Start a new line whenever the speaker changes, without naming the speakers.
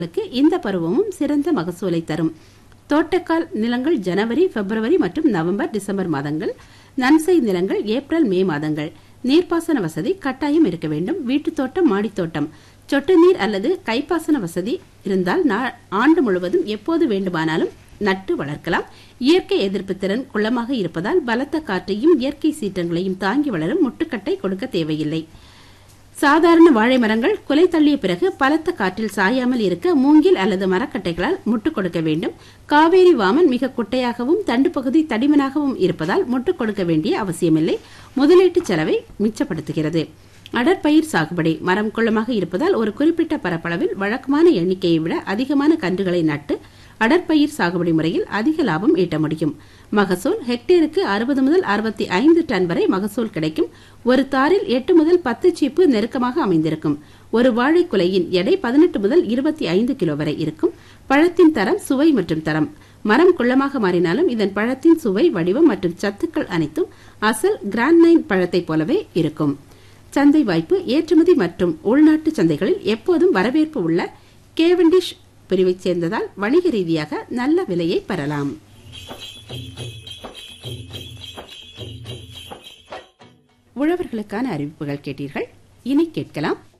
க்கு இந்த பருவமும் சிறந்த மகசூலை தரும் தோட்டக்கால் நிலங்கள் ஜனவரி பிப்ரவரி மற்றும் நவம்பர் டிசம்பர் மாதங்கள் நன்சை நிலங்கள் ஏப்ரல் மே மாதங்கள் நீர்ப்பாசன வசதி கட்டாயம் இருக்க வேண்டும் வீட்டுத் தோட்டம் மாடித்தோட்டம் சொட்டு நீர் அல்லது கைப்பாசன வசதி இருந்தால் நா- ஆண்டு முழுவதும் எப்போது வேண்டுமானாலும் நட்டு வளர்க்கலாம் இயற்கை எதிர்ப்பு திறன் குள்ளமாக இருப்பதால் பலத்த காற்றையும் இயற்கை சீற்றங்களையும் தாங்கி வளரும் முட்டுக்கட்டை கொடுக்க தேவையில்லை சாதாரண வாழை மரங்கள் குலை தள்ளிய பிறகு பலத்த காற்றில் சாயாமல் இருக்க மூங்கில் அல்லது மரக்கட்டைகளால் முட்டு கொடுக்க வேண்டும் காவேரி வாமன் மிக குட்டையாகவும் தண்டு பகுதி தடிமனாகவும் இருப்பதால் முட்டு கொடுக்க வேண்டிய அவசியமில்லை முதலீட்டு செலவை மிச்சப்படுத்துகிறது அடற்பயிர் சாகுபடி மரம் குள்ளமாக இருப்பதால் ஒரு குறிப்பிட்ட பரப்பளவில் வழக்கமான எண்ணிக்கையை விட அதிகமான கன்றுகளை நட்டு அடற்பயிர் சாகுபடி முறையில் அதிக லாபம் ஈட்ட முடியும் மகசூல் ஹெக்டேருக்கு அறுபது முதல் அறுபத்தி ஐந்து டன் வரை மகசூல் கிடைக்கும் ஒரு தாரில் எட்டு முதல் பத்து சீப்பு நெருக்கமாக அமைந்திருக்கும் ஒரு வாழைக்குலையின் எடை பதினெட்டு முதல் இருபத்தி ஐந்து கிலோ வரை இருக்கும் பழத்தின் தரம் சுவை மற்றும் தரம் மரம் குள்ளமாக மாறினாலும் இதன் பழத்தின் சுவை வடிவம் மற்றும் சத்துக்கள் அனைத்தும் அசல் கிராண்ட் நைன் பழத்தைப் போலவே இருக்கும் சந்தை வாய்ப்பு ஏற்றுமதி மற்றும் உள்நாட்டு சந்தைகளில் எப்போதும் வரவேற்பு உள்ள கேவண்டிஷ் பிரிவைச் சேர்ந்ததால் வணிக ரீதியாக நல்ல விலையை பெறலாம் உழவர்களுக்கான அறிவிப்புகள் கேட்டீர்கள் இனி கேட்கலாம்